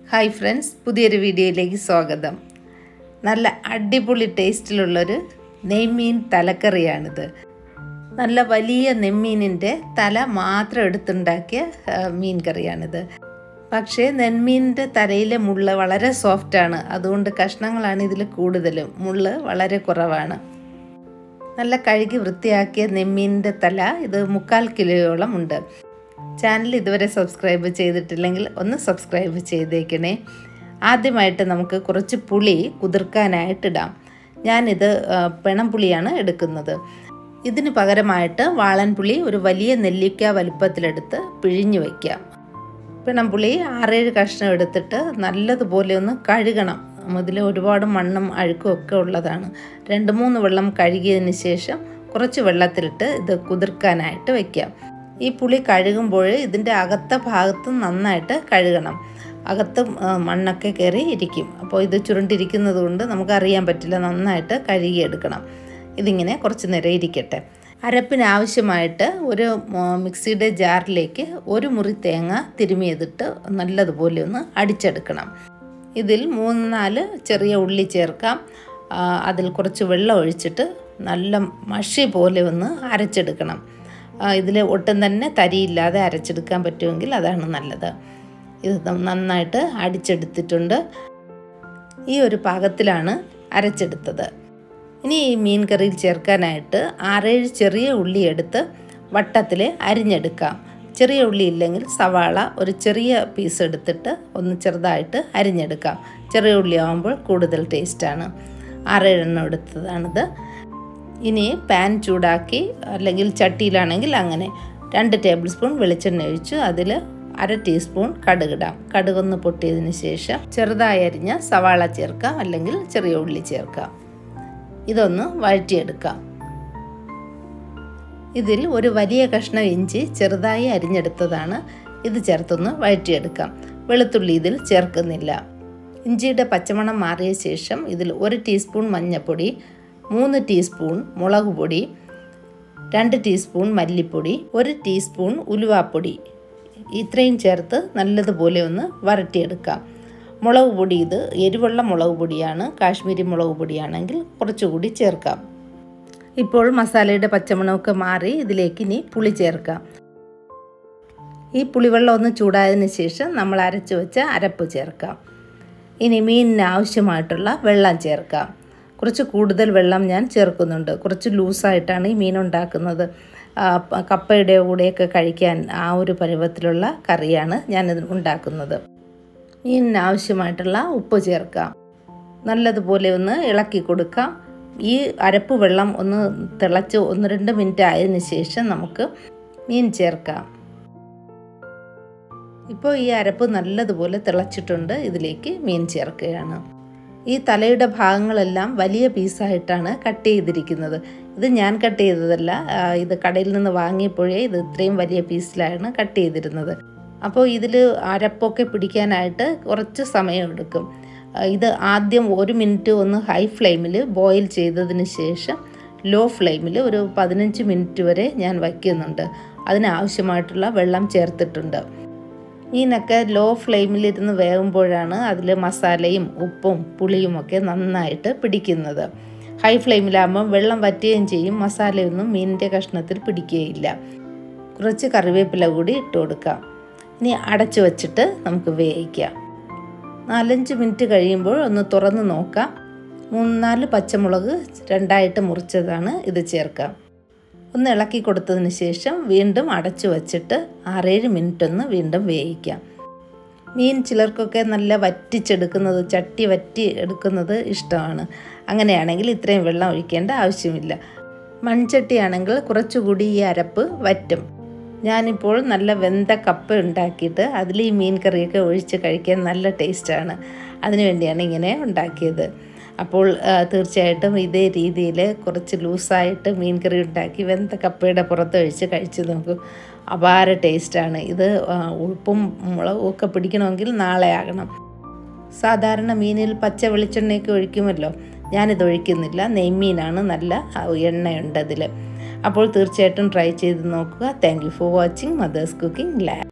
hi friends പുതിയൊരു വീഡിയോയിലേക്ക് സ്വാഗതം നല്ല അടിപൊളി ടേസ്റ്റിലുള്ളൊരു നെയ്മീൻ തലക്കറിയാണിത് നല്ല വലിയ നെമ്മീനിൻ്റെ തല മാത്രം എടുത്തുണ്ടാക്കിയ ആ, മീൻ കറിയാണിത് പക്ഷേ നെന്മീനിൻ്റെ തലയിലെ മുള്ള് വളരെ സോഫ്റ്റാണ് അതുകൊണ്ട് കഷ്ണങ്ങളാണ് ഇതിൽ കൂടുതലും മുള്ള് വളരെ കുറവാണ് നല്ല കഴുകി വൃത്തിയാക്കിയ നെമ്മീനിൻ്റെ തല ഇത് മുക്കാൽ കിലോയോളം ഉണ്ട് ചാനൽ ഇതുവരെ സബ്സ്ക്രൈബ് ചെയ്തിട്ടില്ലെങ്കിൽ ഒന്ന് സബ്സ്ക്രൈബ് ചെയ്തേക്കണേ ആദ്യമായിട്ട് നമുക്ക് കുറച്ച് പുളി കുതിർക്കാനായിട്ടിടാം ഞാനിത് ആ, പിണം പുളിയാണ് എടുക്കുന്നത് ഇതിന് പകരമായിട്ട് വാളൻപുളി ഒരു വലിയ നെല്ലിക്ക വലുപ്പത്തിലെടുത്ത് പിഴിഞ്ഞു വയ്ക്കാം പിണംപുളി ആറേഴ് കഷ്ണം എടുത്തിട്ട് നല്ലതുപോലെ ഒന്ന് കഴുകണം ഇതിൽ ഒരുപാട് മണ്ണും അഴുക്കും ഒക്കെ ഉള്ളതാണ് രണ്ട് മൂന്ന് വെള്ളം കഴുകിയതിന് ശേഷം കുറച്ച് വെള്ളത്തിലിട്ട് ഇത് കുതിർക്കാനായിട്ട് വയ്ക്കാം ഈ പുളി കഴുകുമ്പോൾ ഇതിൻ്റെ അകത്തെ ഭാഗത്ത് നന്നായിട്ട് കഴുകണം അകത്ത് ആ, മണ്ണൊക്കെ കയറി ഇരിക്കും അപ്പോൾ ഇത് ചുരുണ്ടിരിക്കുന്നത് കൊണ്ട് നമുക്കറിയാൻ പറ്റില്ല നന്നായിട്ട് കഴുകിയെടുക്കണം ഇതിങ്ങനെ കുറച്ച് നേരം ഇരിക്കട്ടെ അരപ്പിന് ആവശ്യമായിട്ട് ഒരു ആ, മിക്സിയുടെ ജാറിലേക്ക് ഒരു മുറി തേങ്ങ തിരുമിയതിട്ട് നല്ലതുപോലെ ഒന്ന് അടിച്ചെടുക്കണം ഇതിൽ മൂന്ന് നാല് ചെറിയ ഉള്ളി ചേർക്കാം ആ, അതിൽ കുറച്ച് വെള്ളം ഒഴിച്ചിട്ട് നല്ല മഷി പോലെ ഒന്ന് അരച്ചെടുക്കണം ഇതിൽ ഒട്ടും തന്നെ തരിയില്ലാതെ അരച്ചെടുക്കാൻ പറ്റുമെങ്കിൽ അതാണ് നല്ലത് ഇത് നന്നായിട്ട് അടിച്ചെടുത്തിട്ടുണ്ട് ഈ ഒരു പാകത്തിലാണ് അരച്ചെടുത്തത് ഇനി ഈ മീൻ കറിയിൽ ചേർക്കാനായിട്ട് ആറേഴ് ചെറിയ ഉള്ളി എടുത്ത് വട്ടത്തിൽ അരിഞ്ഞെടുക്കാം ചെറിയ ഉള്ളി ഇല്ലെങ്കിൽ സവാള ഒരു ചെറിയ പീസ് എടുത്തിട്ട് ഒന്ന് ചെറുതായിട്ട് അരിഞ്ഞെടുക്കാം ചെറിയ ഉള്ളി ആകുമ്പോൾ കൂടുതൽ ടേസ്റ്റാണ് ആറേഴെണ്ണം എടുത്തതാണിത് ഇനി പാൻ ചൂടാക്കി അല്ലെങ്കിൽ ചട്ടിയിലാണെങ്കിൽ അങ്ങനെ രണ്ട് ടേബിൾ സ്പൂൺ വെളിച്ചെണ്ണ ഒഴിച്ചു അതിൽ അര ടീസ്പൂൺ കടുകിടാം കടുകൊന്ന് പൊട്ടിയതിന് ശേഷം ചെറുതായി അരിഞ്ഞ സവാള ചേർക്കാം അല്ലെങ്കിൽ ചെറിയ ഉള്ളി ചേർക്കാം ഇതൊന്ന് വഴറ്റിയെടുക്കാം ഇതിൽ ഒരു വലിയ കഷ്ണം ഇഞ്ചി ചെറുതായി അരിഞ്ഞെടുത്തതാണ് ഇത് ചേർത്തൊന്ന് വഴറ്റിയെടുക്കാം വെളുത്തുള്ളി ഇതിൽ ചേർക്കുന്നില്ല ഇഞ്ചിയുടെ പച്ചമണം മാറിയ ശേഷം ഇതിൽ ഒരു ടീസ്പൂൺ മഞ്ഞൾപ്പൊടി മൂന്ന് ടീസ്പൂൺ മുളക് പൊടി രണ്ട് ടീസ്പൂൺ മല്ലിപ്പൊടി ഒരു ടീസ്പൂൺ ഉലുവാപ്പൊടി ഇത്രയും ചേർത്ത് നല്ലതുപോലെ ഒന്ന് വരട്ടിയെടുക്കാം മുളക് പൊടി ഇത് എരിവുള്ള മുളക് പൊടിയാണ് കാശ്മീരി മുളക് പൊടിയാണെങ്കിൽ കുറച്ചുകൂടി ചേർക്കാം ഇപ്പോൾ മസാലയുടെ പച്ചമണമൊക്കെ മാറി ഇതിലേക്ക് ഇനി പുളി ചേർക്കാം ഈ പുളിവെള്ളം ഒന്ന് ചൂടായതിന് ശേഷം നമ്മൾ അരച്ചു വെച്ച അരപ്പ് ചേർക്കാം ഇനി മീനിന് ആവശ്യമായിട്ടുള്ള വെള്ളം ചേർക്കാം കുറച്ച് കൂടുതൽ വെള്ളം ഞാൻ ചേർക്കുന്നുണ്ട് കുറച്ച് ലൂസായിട്ടാണ് ഈ മീൻ ഉണ്ടാക്കുന്നത് ആ, പ- കപ്പയുടെ കൂടെയൊക്കെ കഴിക്കാൻ ആ ഒരു പരുവത്തിലുള്ള കറിയാണ് ഞാനിത് ഉണ്ടാക്കുന്നത് മീനിന് ആവശ്യമായിട്ടുള്ള ഉപ്പ് ചേർക്കാം നല്ലതുപോലെ ഒന്ന് ഇളക്കി കൊടുക്കാം ഈ അരപ്പ് വെള്ളം ഒന്ന് തിളച്ച് ഒന്ന് രണ്ട് മിനിറ്റ് ആയതിനു ശേഷം നമുക്ക് മീൻ ചേർക്കാം ഇപ്പോൾ ഈ അരപ്പ് നല്ലതുപോലെ തിളച്ചിട്ടുണ്ട് ഇതിലേക്ക് മീൻ ചേർക്കുകയാണ് ഈ തലയുടെ ഭാഗങ്ങളെല്ലാം വലിയ പീസായിട്ടാണ് കട്ട് ചെയ്തിരിക്കുന്നത് ഇത് ഞാൻ കട്ട് ചെയ്തതല്ല ആ, ഇത് കടയിൽ നിന്ന് വാങ്ങിയപ്പോഴേ ഇത് ഇത്രയും വലിയ പീസിലാണ് കട്ട് ചെയ്തിരുന്നത് അപ്പോൾ ഇതിൽ അരപ്പൊക്കെ പിടിക്കാനായിട്ട് കുറച്ച് സമയമെടുക്കും ആ, ഇത് ആദ്യം ഒരു മിനിറ്റ് ഒന്ന് ഹൈ ഫ്ലെയിമിൽ ബോയിൽ ചെയ്തതിന് ശേഷം ലോ ഫ്ലെയിമിൽ ഒരു പതിനഞ്ച് മിനിറ്റ് വരെ ഞാൻ വയ്ക്കുന്നുണ്ട് അതിനാവശ്യമായിട്ടുള്ള വെള്ളം ചേർത്തിട്ടുണ്ട് മീനൊക്കെ ലോ ഫ്ലെയിമിലിരുന്ന് വേകുമ്പോഴാണ് അതിൽ മസാലയും ഉപ്പും പുളിയും ഒക്കെ നന്നായിട്ട് പിടിക്കുന്നത് ഹൈ ഫ്ലെയിമിലാകുമ്പം വെള്ളം വറ്റുകയും ചെയ്യും മസാലയൊന്നും മീനിൻ്റെ കഷ്ണത്തിൽ പിടിക്കുകയില്ല കുറച്ച് കറിവേപ്പില കൂടി ഇട്ട് കൊടുക്കാം ഇനി അടച്ചു വച്ചിട്ട് നമുക്ക് വേവിക്കാം നാലഞ്ച് മിനിറ്റ് കഴിയുമ്പോൾ ഒന്ന് തുറന്ന് നോക്കാം മൂന്നാല് പച്ചമുളക് രണ്ടായിട്ട് മുറിച്ചതാണ് ഇത് ചേർക്കാം ഒന്ന് ഇളക്കി കൊടുത്തതിന് ശേഷം വീണ്ടും അടച്ചു വച്ചിട്ട് ആറേഴ് മിനിറ്റ് ഒന്ന് വീണ്ടും വേവിക്കാം മീൻ ചിലർക്കൊക്കെ നല്ല വറ്റിച്ചെടുക്കുന്നത് ചട്ടി വറ്റി എടുക്കുന്നത് ഇഷ്ടമാണ് അങ്ങനെയാണെങ്കിൽ ഇത്രയും വെള്ളം ഒഴിക്കേണ്ട ആവശ്യമില്ല മൺചട്ടിയാണെങ്കിൽ കുറച്ചുകൂടി ഈ അരപ്പ് വറ്റും ഞാനിപ്പോൾ നല്ല വെന്ത കപ്പ ഉണ്ടാക്കിയിട്ട് അതിൽ ഈ മീൻ കറിയൊക്കെ ഒഴിച്ച് കഴിക്കാൻ നല്ല ടേസ്റ്റാണ് അതിനു വേണ്ടിയാണ് ഇങ്ങനെ ഉണ്ടാക്കിയത് അപ്പോൾ ആ, തീർച്ചയായിട്ടും ഇതേ രീതിയിൽ കുറച്ച് ലൂസായിട്ട് മീൻ കറി ഉണ്ടാക്കി വെന്ത കപ്പയുടെ പുറത്ത് ഒഴിച്ച് കഴിച്ച് നോക്കൂ അപാര ടേസ്റ്റാണ് ഇത് ആ, ഉപ്പും മുളകും ഒക്കെ പിടിക്കണമെങ്കിൽ നാളെ ആകണം സാധാരണ മീനിൽ പച്ച വെളിച്ചെണ്ണയൊക്കെ ഒഴിക്കുമല്ലോ ഞാനിത് ഒഴിക്കുന്നില്ല നെയ്മീനാണ് നല്ല ആ, എണ്ണയുണ്ട് അതിൽ അപ്പോൾ തീർച്ചയായിട്ടും ട്രൈ ചെയ്ത് നോക്കുക thank you for watching mother's cooking lab